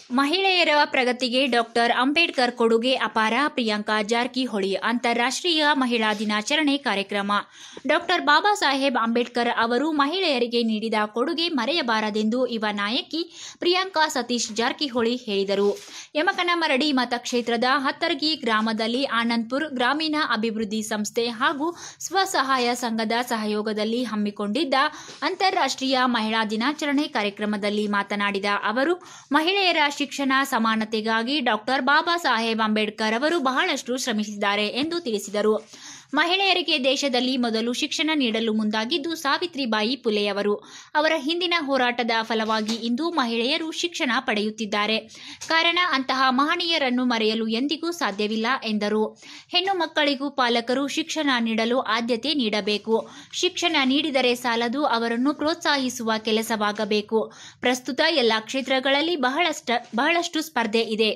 ಮಹಿಳೆಯರ ಪ್ರಗತಿಗೆ ಡಾಕ್ಟರ್ ಅಂಬೇಡ್ಕರ್ ಕೊಡುಗೆ ಅಪಾರ ಪ್ರಿಯಾಂಕಾ ಜಾರಕಿಹೊಳಿ ಅಂತಾರಾಷ್ಟ್ರೀಯ ಮಹಿಳಾ ದಿನಾಚರಣೆ ಕಾರ್ಯಕ್ರಮ ಡಾಕ್ಟರ್ ಬಾಬಾ ಸಾಹೇಬ್ ಅಂಬೇಡ್ಕರ್ ಅವರು ಮಹಿಳೆಯರಿಗೆ ನೀಡಿದ ಕೊಡುಗೆ ಮರೆಯಬಾರದೆಂದು ಯುವ ನಾಯಕಿ ಪ್ರಿಯಾಂಕಾ ಸತೀಶ್ ಜಾರಕಿಹೊಳಿ ಹೇಳಿದರು ಯಮಕನಮರಡಿ ಮತಕ್ಷೇತ್ರದ ಹತ್ತರ್ಗಿ ಗ್ರಾಮದಲ್ಲಿ ಆನಂದ್ಪುರ್ ಗ್ರಾಮೀಣ ಅಭಿವೃದ್ಧಿ ಸಂಸ್ಥೆ ಹಾಗೂ ಸ್ವಸಹಾಯ ಸಂಘದ ಸಹಯೋಗದಲ್ಲಿ ಹಮ್ಮಿಕೊಂಡಿದ್ದ ಅಂತಾರಾಷ್ಟ್ರೀಯ ಮಹಿಳಾ ದಿನಾಚರಣೆ ಕಾರ್ಯಕ್ರಮದಲ್ಲಿ ಮಾತನಾಡಿದ ಅವರು ಮಹಿಳೆಯರ ಶಿಕ್ಷಣ ಸಮಾನತೆಗಾಗಿ ಡಾಕ್ಟರ್ ಬಾಬಾ ಸಾಹೇಬ್ ಅಂಬೇಡ್ಕರ್ ಅವರು ಬಹಳಷ್ಟು ಶ್ರಮಿಸಿದ್ದಾರೆ ಎಂದು ತಿಳಿಸಿದರು ಮಹಿಳೆಯರಿಗೆ ದೇಶದಲ್ಲಿ ಮೊದಲು ಶಿಕ್ಷಣ ನೀಡಲು ಮುಂದಾಗಿದ್ದು ಸಾವಿತ್ರಿಬಾಯಿ ಪುಲೆಯವರು ಅವರ ಹಿಂದಿನ ಹೋರಾಟದ ಫಲವಾಗಿ ಇಂದು ಮಹಿಳೆಯರು ಶಿಕ್ಷಣ ಪಡೆಯುತ್ತಿದ್ದಾರೆ ಕಾರಣ ಅಂತಹ ಮಹನೀಯರನ್ನು ಮರೆಯಲು ಎಂದಿಗೂ ಸಾಧ್ಯವಿಲ್ಲ ಎಂದರು ಹೆಣ್ಣು ಮಕ್ಕಳಿಗೂ ಪಾಲಕರು ಶಿಕ್ಷಣ ನೀಡಲು ಆದ್ಯತೆ ನೀಡಬೇಕು ಶಿಕ್ಷಣ ನೀಡಿದರೆ ಸಾಲದು ಅವರನ್ನು ಪ್ರೋತ್ಸಾಹಿಸುವ ಕೆಲಸವಾಗಬೇಕು ಪ್ರಸ್ತುತ ಎಲ್ಲ ಕ್ಷೇತ್ರಗಳಲ್ಲಿ ಬಹಳಷ್ಟ ಬಹಳಷ್ಟು ಸ್ಪರ್ಧೆ ಇದೆ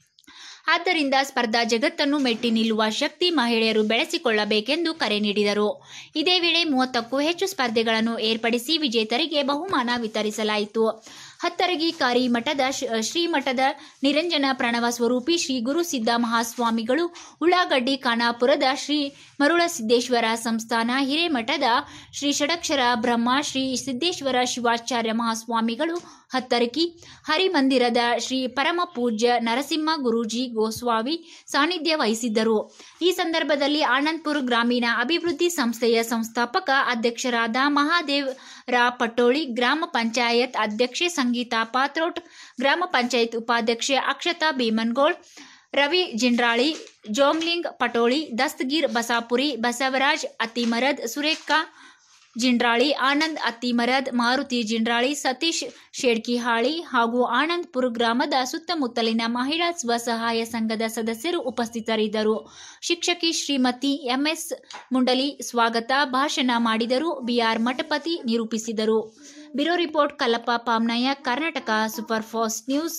ಆದ್ದರಿಂದ ಸ್ಪರ್ಧಾ ಜಗತ್ತನ್ನು ಮೆಟ್ಟಿ ನಿಲ್ಲುವ ಶಕ್ತಿ ಮಹಿಳೆಯರು ಬೆಳೆಸಿಕೊಳ್ಳಬೇಕೆಂದು ಕರೆ ನೀಡಿದರು ಇದೇ ವೇಳೆ ಮೂವತ್ತಕ್ಕೂ ಹೆಚ್ಚು ಸ್ಪರ್ಧೆಗಳನ್ನು ಏರ್ಪಡಿಸಿ ವಿಜೇತರಿಗೆ ಬಹುಮಾನ ವಿತರಿಸಲಾಯಿತು ಹತ್ತರಗಿ ಕಾರಿ ಮಠದ ಶ್ರೀ- ಶ್ರೀಮಠದ ನಿರಂಜನ ಪ್ರಣವ ಸ್ವರೂಪಿ ಶ್ರೀ ಗುರುಸಿದ್ದ ಮಹಾಸ್ವಾಮಿಗಳು ಉಳ್ಳಾಗಡ್ಡಿ ಖಾನಾಪುರದ ಶ್ರೀ ಮರುಳಸಿದ್ದೇಶ್ವರ ಸಂಸ್ಥಾನ ಹಿರೇಮಠದ ಶ್ರೀ ಷಡಕ್ಷರ ಬ್ರಹ್ಮ ಶ್ರೀ ಸಿದ್ದೇಶ್ವರ ಶಿವಾಚಾರ್ಯ ಮಹಾಸ್ವಾಮಿಗಳು ಹತ್ತರಕಿ ಹರಿಮಂದಿರದ ಶ್ರೀ ಪರಮ ಪೂಜ್ಯ ನರಸಿಂಹ ಗುರೂಜಿ ಗೋಸ್ವಾಮಿ ಸಾನ್ನಿಧ್ಯ ವಹಿಸಿದ್ದರು ಈ ಸಂದರ್ಭದಲ್ಲಿ ಆನಂದ್ಪುರ ಗ್ರಾಮೀಣ ಅಭಿವೃದ್ಧಿ ಸಂಸ್ಥೆಯ ಸಂಸ್ಥಾಪಕ ಅಧ್ಯಕ್ಷರಾದ ಮಹಾದೇವ್ ರಾ ಪಟೋಳಿ ಗ್ರಾಮ ಪಂಚಾಯತ್ ಅಧ್ಯಕ್ಷೆ ಸಂಗೀತಾ ಪಾತ್ರೋಟ್ ಗ್ರಾಮ ಪಂಚಾಯತ್ ಉಪಾಧ್ಯಕ್ಷೆ ಅಕ್ಷತಾ ಭೀಮನ್ಗೋಳ್ ರವಿ ಜಿಂಡ್ರಾಳಿ ಜೋಮ್ಲಿಂಗ್ ಪಟೋಳಿ ದಸ್ತಗೀರ್ ಬಸಾಪುರಿ ಬಸವರಾಜ್ ಅತ್ತಿಮರದ್ ಸುರೇಖಾ ಜಿಂಡ್ರಾಳಿ ಆನಂದ್ ಅತ್ತಿಮರದ್ ಮಾರುತಿ ಜಿಂಡ್ರಾಳಿ ಸತೀಶ್ ಶೇಡ್ಕಿಹಾಳಿ ಹಾಗೂ ಆನಂದ್ಪುರ ಗ್ರಾಮದ ಸುತ್ತಮುತ್ತಲಿನ ಮಹಿಳಾ ಸ್ವಸಹಾಯ ಸಂಘದ ಸದಸ್ಯರು ಉಪಸ್ಥಿತರಿದ್ದರು ಶಿಕ್ಷಕಿ ಶ್ರೀಮತಿ ಎಂಎಸ್ ಮುಂಡಲಿ ಸ್ವಾಗತ ಭಾಷಣ ಮಾಡಿದರು ಬಿಆರ್ ಮಠಪತಿ ನಿರೂಪಿಸಿದರು ಬ್ಯೂರೋ ರಿಪೋರ್ಟ್ ಕಲ್ಲಪ್ಪ ಪಾಮ್ನಾಯ ಕರ್ನಾಟಕ ಸೂಪರ್ ಫಾಸ್ಟ್ ನ್ಯೂಸ್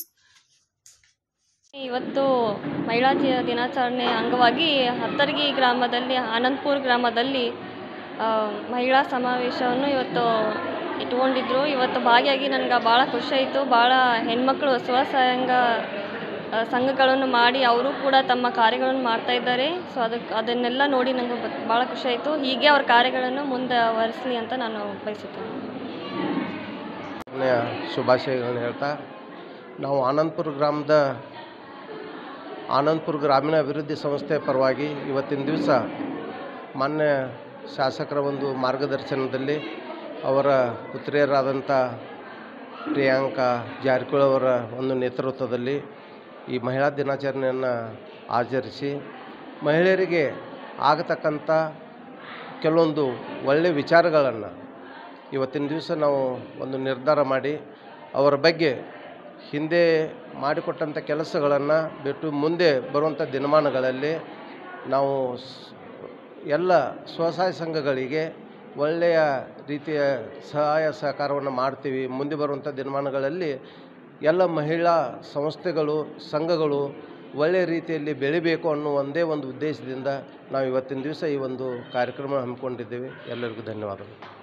ಇವತ್ತು ಮಹಿಳಾ ದಿ- ದಿನಾಚರಣೆ ಅಂಗವಾಗಿ ಹತ್ತರ್ಗಿ ಗ್ರಾಮದಲ್ಲಿ ಆನಂದ್ಪುರ್ ಗ್ರಾಮದಲ್ಲಿ ಆ, ಮಹಿಳಾ ಸಮಾವೇಶವನ್ನು ಇವತ್ತು ಇಟ್ಕೊಂಡಿದ್ರು ಇವತ್ತು ಭಾಗಿಯಾಗಿ ನನಗೆ ಭಾಳ ಖುಷಿ ಆಯಿತು ಭಾಳ ಹೆಣ್ಮಕ್ಳು ಸ್ವಸಹಾಯಂಗ ಆ, ಸಂಘಗಳನ್ನು ಮಾಡಿ ಅವರು ಕೂಡ ತಮ್ಮ ಕಾರ್ಯಗಳನ್ನು ಮಾಡ್ತಾ ಇದ್ದಾರೆ ಸೊ ಅದಕ್ಕೆ ಅದನ್ನೆಲ್ಲ ನೋಡಿ ನನಗೆ ಭಾಳ ಖುಷಿ ಆಯಿತು ಹೀಗೆ ಅವ್ರ ಕಾರ್ಯಗಳನ್ನು ಮುಂದುವರಿಸಲಿ ಅಂತ ನಾನು ಬಯಸುತ್ತೇನೆ ನೆಯ ಶುಭಾಶಯಗಳನ್ನು ಹೇಳ್ತಾ ನಾವು ಆನಂದ್ಪುರ ಗ್ರಾಮದ ಆನಂದ್ಪುರ ಗ್ರಾಮೀಣ ಅಭಿವೃದ್ಧಿ ಸಂಸ್ಥೆ ಪರವಾಗಿ ಇವತ್ತಿನ ದಿವಸ ಮಾನ್ಯ ಶಾಸಕರ ಒಂದು ಮಾರ್ಗದರ್ಶನದಲ್ಲಿ ಅವರ ಪುತ್ರಿಯರಾದಂಥ ಪ್ರಿಯಾಂಕಾ ಜಾರಕಿಹೊಳಿ ಅವರ ಒಂದು ನೇತೃತ್ವದಲ್ಲಿ ಈ ಮಹಿಳಾ ದಿನಾಚರಣೆಯನ್ನು ಆಚರಿಸಿ ಮಹಿಳೆಯರಿಗೆ ಆಗತಕ್ಕಂಥ ಕೆಲವೊಂದು ಒಳ್ಳೆಯ ವಿಚಾರಗಳನ್ನು ಇವತ್ತಿನ ದಿವಸ ನಾವು ಒಂದು ನಿರ್ಧಾರ ಮಾಡಿ ಅವರ ಬಗ್ಗೆ ಹಿಂದೆ ಮಾಡಿಕೊಟ್ಟಂಥ ಕೆಲಸಗಳನ್ನು ಬಿಟ್ಟು ಮುಂದೆ ಬರುವಂಥ ದಿನಮಾನಗಳಲ್ಲಿ ನಾವು ಸ್- ಎಲ್ಲ ಸ್ವಸಹಾಯ ಸಂಘಗಳಿಗೆ ಒಳ್ಳೆಯ ರೀತಿಯ ಸಹಾಯ ಸಹಕಾರವನ್ನು ಮಾಡ್ತೀವಿ ಮುಂದೆ ಬರುವಂಥ ದಿನಮಾನಗಳಲ್ಲಿ ಎಲ್ಲ ಮಹಿಳಾ ಸಂಸ್ಥೆಗಳು ಸಂಘಗಳು ಒಳ್ಳೆಯ ರೀತಿಯಲ್ಲಿ ಬೆಳಿಬೇಕು ಅನ್ನೋ ಒಂದೇ ಒಂದು ಉದ್ದೇಶದಿಂದ ನಾವು ಇವತ್ತಿನ ದಿವಸ ಈ ಒಂದು ಕಾರ್ಯಕ್ರಮ ಹಮ್ಮಿಕೊಂಡಿದ್ದೇವೆ ಎಲ್ಲರಿಗೂ ಧನ್ಯವಾದಗಳು